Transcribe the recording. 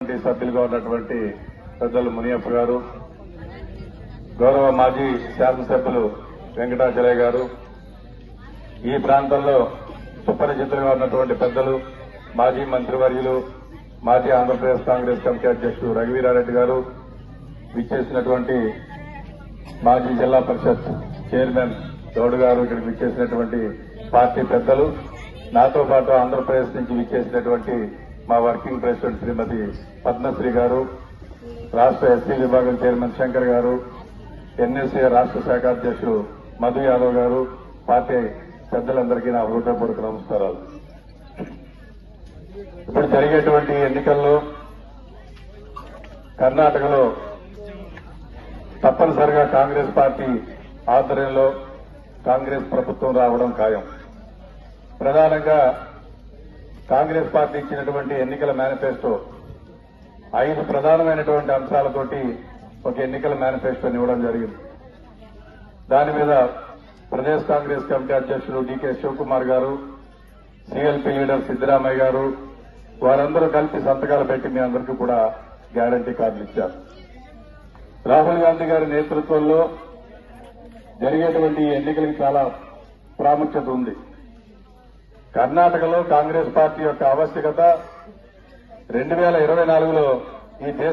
committee సభ్యులుగా ఉన్నటువంటి పెద్దలు మునియప్ప గారు గౌరవ మాజీ శాసనసభ్యులు వెంకటాచలయ్య గారు ఈ ప్రాంతంలో సుపరిచితులుగా ఉన్నటువంటి పెద్దలు మాజీ మంత్రివర్యులు మాజీ ఆంధ్రప్రదేశ్ కాంగ్రెస్ కమిటీ అధ్యక్షుడు రఘువీరారెడ్డి గారు విచ్చేసినటువంటి మాజీ జిల్లా పరిషత్ చైర్మన్ గౌడ్ గారు ఇక్కడికి విచ్చేసినటువంటి పార్టీ పెద్దలు నాతో పాటు ఆంధ్రప్రదేశ్ నుంచి విచ్చేసినటువంటి మా వర్కింగ్ ప్రెసిడెంట్ శ్రీమతి పద్మశ్రీ గారు రాష్ట్ర ఎస్సీ విభాగం చైర్మన్ శంకర్ గారు ఎన్ఎస్సీ రాష్ట్ర శాఖ అధ్యక్షుడు మధు యాదవ్ గారు పార్టీ పెద్దలందరికీ నా హృదయపూర్వక నమస్కారాలు ఇప్పుడు జరిగేటువంటి ఎన్నికల్లో కర్ణాటకలో తప్పనిసరిగా కాంగ్రెస్ పార్టీ ఆధ్వర్యంలో కాంగ్రెస్ ప్రభుత్వం రావడం ఖాయం ప్రధానంగా కాంగ్రెస్ పార్టీ ఇచ్చినటువంటి ఎన్నికల మేనిఫెస్టో ఐదు ప్రధానమైనటువంటి అంశాలతోటి ఒక ఎన్నికల మేనిఫెస్టోని ఇవ్వడం జరిగింది దాని మీద ప్రదేశ్ కాంగ్రెస్ కమిటీ అధ్యక్షుడు డీకే శివకుమార్ గారు సిఎల్పి లీడర్ సిద్దరామయ్య గారు వారందరూ కలిపి సంతకాలు పెట్టి మీ అందరికీ కూడా గ్యారంటీ కార్డులు ఇచ్చారు రాహుల్ గాంధీ గారి నేతృత్వంలో జరిగేటువంటి ఈ ఎన్నికలకు చాలా ప్రాముఖ్యత ఉంది కర్ణాటకలో కాంగ్రెస్ పార్టీ యొక్క ఆవశ్యకత రెండు వేల ఇరవై నాలుగులో ఈ దేశ